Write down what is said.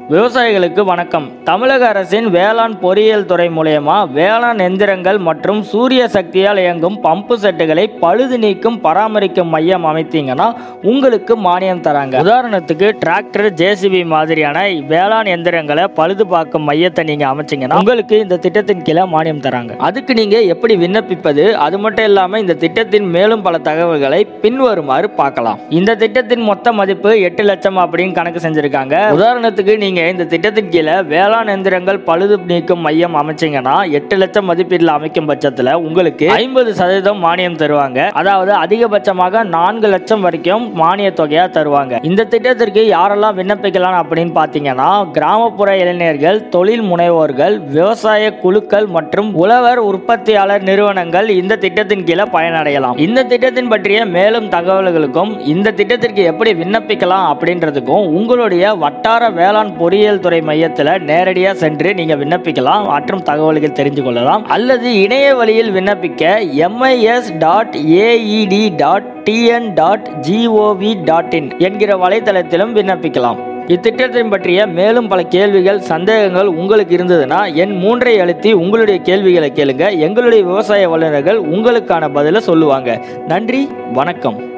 விவசாயிகளுக்கு வணக்கம் தமிழக அரசின் வேளாண் பொறியியல் துறை மூலயமா வேளாண் எந்திரங்கள் மற்றும் சூரிய சக்தியால் இயங்கும் பம்பு செட்டுகளை பழுது நீக்கும் பராமரிக்கும் மையம் அமைத்தீங்கன்னா உங்களுக்கு மானியம் தராங்க உதாரணத்துக்கு டிராக்டர் ஜேசிபி மாதிரியான வேளாண் எந்திரங்களை பழுது பார்க்கும் மையத்தை நீங்க அமைச்சீங்கன்னா உங்களுக்கு இந்த திட்டத்தின் கீழே மானியம் தராங்க அதுக்கு நீங்க எப்படி விண்ணப்பிப்பது அது மட்டும் இல்லாம இந்த திட்டத்தின் மேலும் பல தகவல்களை பின்வருமாறு பார்க்கலாம் இந்த திட்டத்தின் மொத்த மதிப்பு எட்டு லட்சம் அப்படின்னு கணக்கு செஞ்சிருக்காங்க உதாரணத்துக்கு நீங்க இந்த திட்டத்தின் கீழே வேளாண் எந்திரங்கள் பழுது நீக்கும் மையம் அமைச்சீங்கன்னா எட்டு லட்சம் மதிப்பீட்டில் அமைக்கும் பட்சத்துல உங்களுக்கு ஐம்பது சதவீதம் மானியம் தருவாங்க அதாவது அதிகபட்சமாக நான்கு லட்சம் வரைக்கும் மானிய தொகையா தருவாங்க இந்த திட்டத்திற்கு யாரெல்லாம் விண்ணப்பிக்கலாம் அப்படின்னு பாத்தீங்கன்னா கிராமப்புற இளைஞர்கள் தொழில் முனைவோர்கள் விவசாய குழுக்கள் மற்றும் உழவர் உற்பத்தியாளர் நிறுவனங்கள் இந்த திட்டத்தின் கீழே பயனடையலாம் இந்த திட்டத்தின் பற்றிய மேலும் தகவல்களுக்கும் இந்த திட்டத்திற்கு எப்படி விண்ணப்பிக்கலாம் அப்படின்றதுக்கும் உங்களுடைய வட்டார வேளாண் பொறியியல் துறை மையத்தில் நேரடியாக சென்று நீங்கள் விண்ணப்பிக்கலாம் மற்றும் தகவல்கள் தெரிந்து கொள்ளலாம் அல்லது இணைய வழியில் விண்ணப்பிக்க MIS dot AED dot TN dot GOV dot in என்கிற வலைத்தளத்திலும் விண்ணப்பிக்கலாம் இத்திட்டத்தின் பற்றிய மேலும் பல கேள்விகள் சந்தேகங்கள் உங்களுக்கு இருந்ததுன்னா என் மூன்றை அழுத்தி உங்களுடைய கேள்விகளை கேளுங்க எங்களுடைய விவசாய வல்லுநர்கள் உங்களுக்கான பதிலை சொல்லுவாங்க நன்றி வணக்கம்